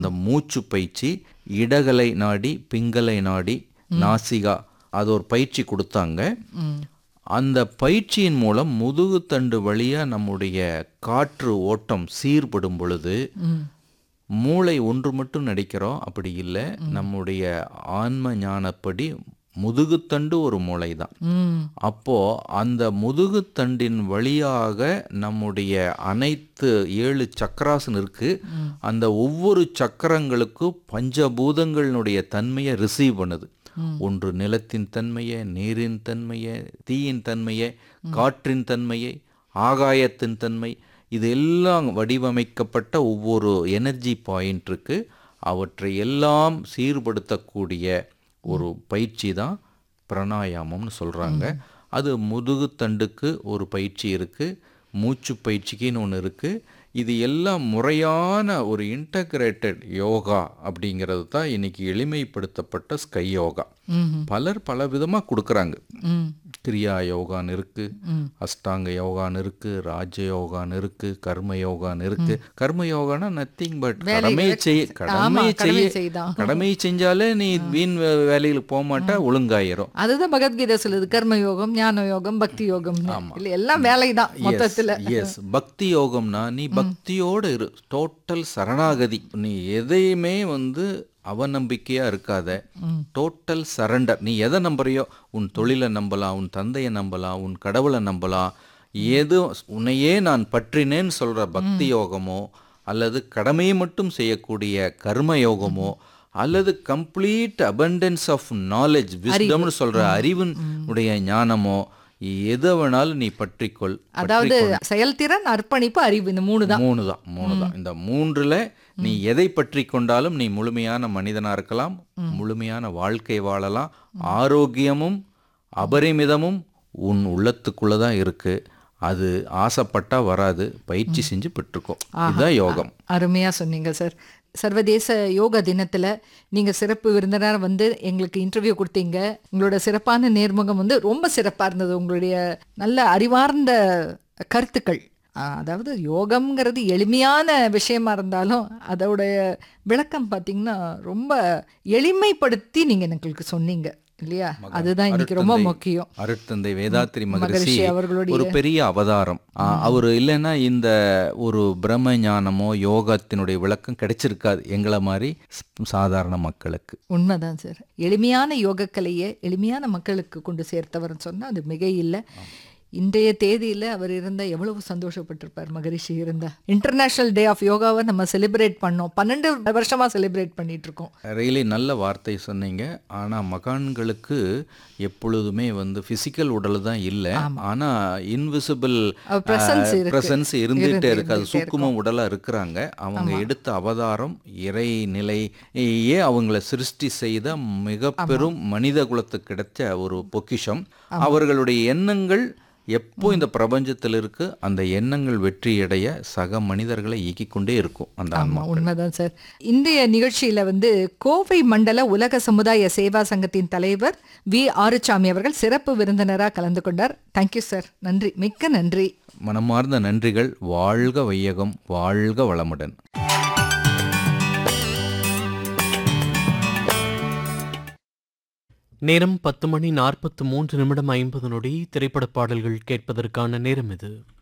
இந்த மூச்சு பயிற்சி இடகலை நாடி பிங்கலை நாடி நாசிகா அது ஒரு பயிற்சி கொடுத்தாங்க அந்த பயிற்சியின் மூலம் முதுகுத்தண்டு வழியா நம்முடைய காற்று ஓட்டம் சீர்படும் பொழுது மூளை ஒன்று மட்டும் நடிக்கிறோம் அப்படி இல்லை நம்முடைய ஆன்ம ஞானப்படி முதுகுத்தண்டு ஒரு மூளை தான் ம் அப்போ அந்த முதுகுத்தண்டின் வழியாக நம்முடைய அனைத்து ஏழு சக்கராசன் இருக்கு அந்த ஒவ்வொரு சக்கரங்களுக்கும் பஞ்சபூதங்களினுடைய தன்மையை ரிசீவ் பண்ணுது ஒன்று நிலத்தின் தன்மையை நீரின் தன்மையை தீயின் தன்மையை காற்றின் தன்மையை ஆகாயத்தின் தன்மை இது எல்லாம் வடிவமைக்கப்பட்ட ஒவ்வொரு எனர்ஜி பாயிண்ட் இருக்கு அவற்றை எல்லாம் சீர்படுத்தக்கூடிய ஒரு பயிற்சி தான் பிராணாயாமம்னு சொல்கிறாங்க அது முதுகுத்தண்டுக்கு ஒரு பயிற்சி இருக்குது மூச்சு பயிற்சிக்குன்னு ஒன்று இருக்குது இது எல்லாம் முறையான ஒரு இன்டகிரேட்டட் யோகா அப்படிங்கிறது தான் இன்னைக்கு எளிமைப்படுத்தப்பட்ட ஸ்கை யோகா பலர் பல விதமாக கொடுக்குறாங்க ம் கிரியா யோகான்னு இருக்கு அஷ்டாங்க யோகான்னு இருக்கு ராஜ யோகான்னு இருக்கு கர்ம யோகான்னு இருக்கு கர்ம யோகானா நத்திங் பட் கடமை செய்ய கடமை கடமை செய்ய செய்தான். கடமை செஞ்சாலே நீ வீண் வே- வேலைகளுக்கு போக மாட்டா ஒழுங்காயிரும் அதுதான் பகவத்கீதை சொல்லுது கர்ம யோகம் ஞான யோகம் பக்தி யோகம் இல்ல எல்லாம் வேலைதான் மொத்தத்துல எஸ் பக்தி யோகம்னா நீ பக்தியோடு இரு டோட்டல் சரணாகதி நீ எதையுமே வந்து அவநம்பிக்கையா இருக்காத டோட்டல் சரண்டர் நீ எதை நம்புறியோ உன் தொழிலை நம்பலாம் உன் தந்தையை நம்பலாம் உன் கடவுளை நம்பலாம் ஏதோ உன்னையே நான் பற்றினேன்னு சொல்ற பக்தி யோகமோ அல்லது கடமையை மட்டும் செய்யக்கூடிய கர்ம யோகமோ அல்லது கம்ப்ளீட் abundance ஆஃப் நாலேஜ் விஸ்டம்னு சொல்ற அறிவினுடைய ஞானமோ எதை வேணாலும் நீ பற்றிக்கொள் அதாவது செயல்திறன் அர்ப்பணிப்பு அறிவு இந்த மூணு தான் மூணு தான் மூணு தான் இந்த மூன்றுல நீ எதை பற்றி கொண்டாலும் நீ முழுமையான மனிதனா இருக்கலாம் முழுமையான வாழ்க்கை வாழலாம் ஆரோக்கியமும் அபரிமிதமும் உன் உள்ளத்துக்குள்ள தான் இருக்கு அது ஆசைப்பட்டா வராது பயிற்சி செஞ்சு பெற்றுக்கோ இதுதான் யோகம் அருமையா சொன்னீங்க சார் சர்வதேச யோகா தினத்துல நீங்க சிறப்பு விருந்தினர் வந்து எங்களுக்கு இன்டர்வியூ கொடுத்தீங்க உங்களோட சிறப்பான நேர்முகம் வந்து ரொம்ப சிறப்பா இருந்தது உங்களுடைய நல்ல அறிவார்ந்த கருத்துக்கள் ஆஹ், அதாவது யோகம்ங்கிறது எளிமையான விஷயமா இருந்தாலும் அதோடைய விளக்கம் பார்த்தீங்கன்னா ரொம்ப எளிமைப்படுத்தி நீங்க எங்களுக்கு சொன்னீங்க இல்லையா அதுதான் இன்னைக்கு ரொம்ப அருட்தந்தை- முக்கியம் அருட்தந்தை வேதாத்திரி மகரிஷி மகரிஷி அவர்களுடைய ஒரு பெரிய அவதாரம் ஆ, அவர் இல்லைன்னா இந்த ஒரு பிரம்ம ஞானமோ யோகத்தினுடைய விளக்கம் கிடைச்சிருக்காது எங்களை மாதிரி ஸ்- சாதாரண மக்களுக்கு உண்மைதான் சார் எளிமையான யோகக்கலையை எளிமையான மக்களுக்கு கொண்டு சேர்த்தவர்னு சொன்னா அது மிக இல்லை இன்றைய தேதியில அவர் இருந்தா எவ்வளவு சந்தோஷப்பட்டிருப்பார் மகரிஷி இருந்தா இன்டர்நேஷனல் டே ஆஃப் யோகாவை நம்ம செலிப்ரேட் பண்ணோம் பன்னெண்டு வருஷமா செலிப்ரேட் பண்ணிட்டு இருக்கோம் ரியலி நல்ல வார்த்தை சொன்னீங்க ஆனா மகான்களுக்கு எப்பொழுதுமே வந்து பிசிக்கல் உடல் தான் இல்லை ஆனா இன்விசிபிள் அவர் presence இருக்கு. பிரசன்ஸ் இருந்துகிட்டே இருக்கு அது இருந்துகிட்டே சூக்கும உடலா இருக்கிறாங்க அவங்க எடுத்த அவதாரம் இறை நிலையே அவங்கள சிருஷ்டி செய்த மிக பெரும் மனித குலத்துக்கு கிடைச்ச ஒரு பொக்கிஷம் அவர்களுடைய எண்ணங்கள் எப்போ இந்த பிரபஞ்சத்தில் இருக்கு அந்த எண்ணங்கள் வெற்றியடைய சக மனிதர்களை இயக்கிக் கொண்டே இருக்கும் அந்த ஆன்மா ஆமா உண்மைதான் சார் இன்றைய நிகழ்ச்சியில வந்து கோவை மண்டல உலக சமுதாய சேவா சங்கத்தின் தலைவர் வி ஆறுசாமி அவர்கள் சிறப்பு விருந்தினராக கலந்து கொண்டார் தேங்க்யூ சார் நன்றி மிக்க நன்றி மனமார்ந்த நன்றிகள் வாழ்க வையகம் வாழ்க வளமுடன் நேரம் பத்து மணி நாற்பத்து மூன்று நிமிடம் ஐம்பது நொடி திரைப்பட பாடல்கள் கேட்பதற்கான நேரம் இது